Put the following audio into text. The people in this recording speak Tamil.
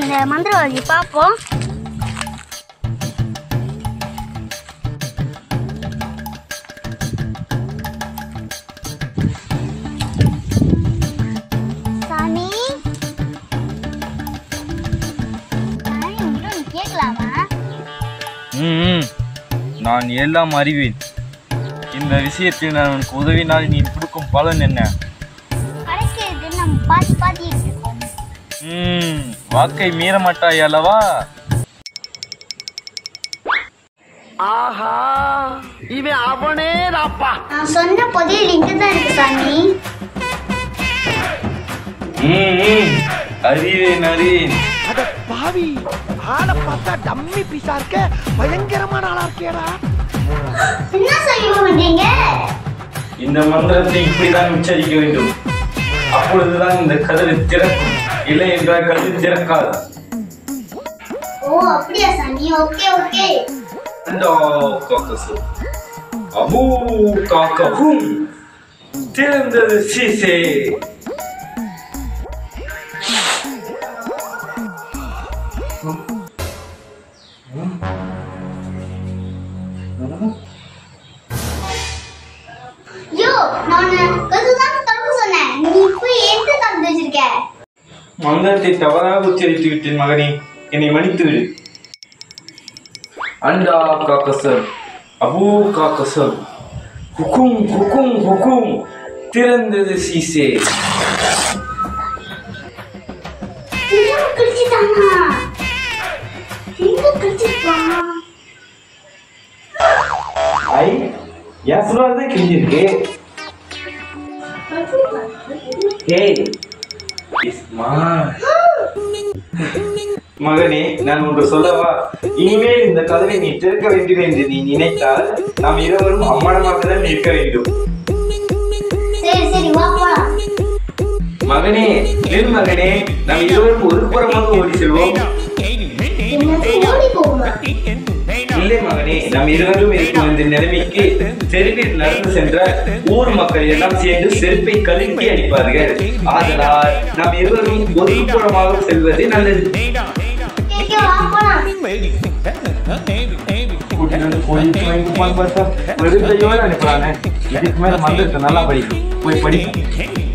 அந்த மந்திரவாதி பார்ப்போம் சாமி சாமி உங்ககிட்ட ஒண்ணு கேட்கலாமா ம் நான் எல்லாம் அறிவேன் இந்த விஷயத்தில் நான் உனக்கு உதவினால் நீ கொடுக்கும் பலன் என்ன கிடைக்கிறது நம்ம பார்த்து பார்த்துட்டு இருக்கோம் ம் வாக்கை மீற மாட்டாய் அல்லவா ஆஹா இவன் அவனே ராப்பா நான் சொன்ன புதையல் இங்கே தான் இருக்கு சாமி ம் ம், அறிவேன் அறிவேன் அட பாவி ஆளை பார்த்தா டம்மி பீஸா இருக்க பயங்கரமான ஆளா இருக்கேடா என்ன சாமி பண்றீங்க இந்த மந்திரத்தை இப்படிதான் உச்சரிக்க வேண்டும் அப்பொழுதுதான் இந்த கதவு திறக்கும் இல்லை என்றால் கதவு திறக்காது ஓ அப்படியா சாமி ஓகே ஓகே அண்டா காக்கசு அபூ காக்கவும் திறந்தது சீசே யோ நான் கதுதான் தப்பு சொன்னேன் நீ போய் எந்த தந்து வச்சிருக்க மந்திரத்தை தவறாக உச்சரித்து விட்டேன் மகனே என்னை மன்னித்து விடு அண்டா காக்கசர் அபூ காக்கசர் ஹுக்கும் ஹுக்கும் ஹுக்கும் திறந்தது சீசே திரும்ப கிழிச்சிட்டானா எங்க கிழிச்சிருப்பான் ஐ என் சுறாதான் கிழிஞ்சிருக்கு ஏய் இஸ்மா மகனே நான் ஒன்று சொல்லவா இனிமேல் இந்த கதவை நீ திறக்க வேண்டும் என்று நீ நினைத்தால் நாம் இருவரும் அம்மனமாக தான் இருக்க வேண்டும் சரி சரி வா போலாம் மகனே நில் மகனே நாம் இருவரும் ஒரு புறமாக ஓடி செல்வோம் என்னது ஓடி போகுமா இல்லை மகனே நாம் இருவரும் இருக்கும் இந்த நிலைமைக்கு தெருவில் நடந்து சென்றால் ஊர் மக்கள் எல்லாம் சேர்ந்து செருப்பை கழுக்கி அடிப்பார்கள் ஆதலால் நாம் இருவரும் ஒரு புறமாக செல்வது நல்லது கேக்க வா போலாம் கூட்டிட்டு வந்து கோயிலுக்கு வாங்கி பார்த்தா வெறும் கையோட அனுப்புறானே இதுக்கு மேல மந்திரத்தை நல்லா படிக்கும் போய் படிப்போம்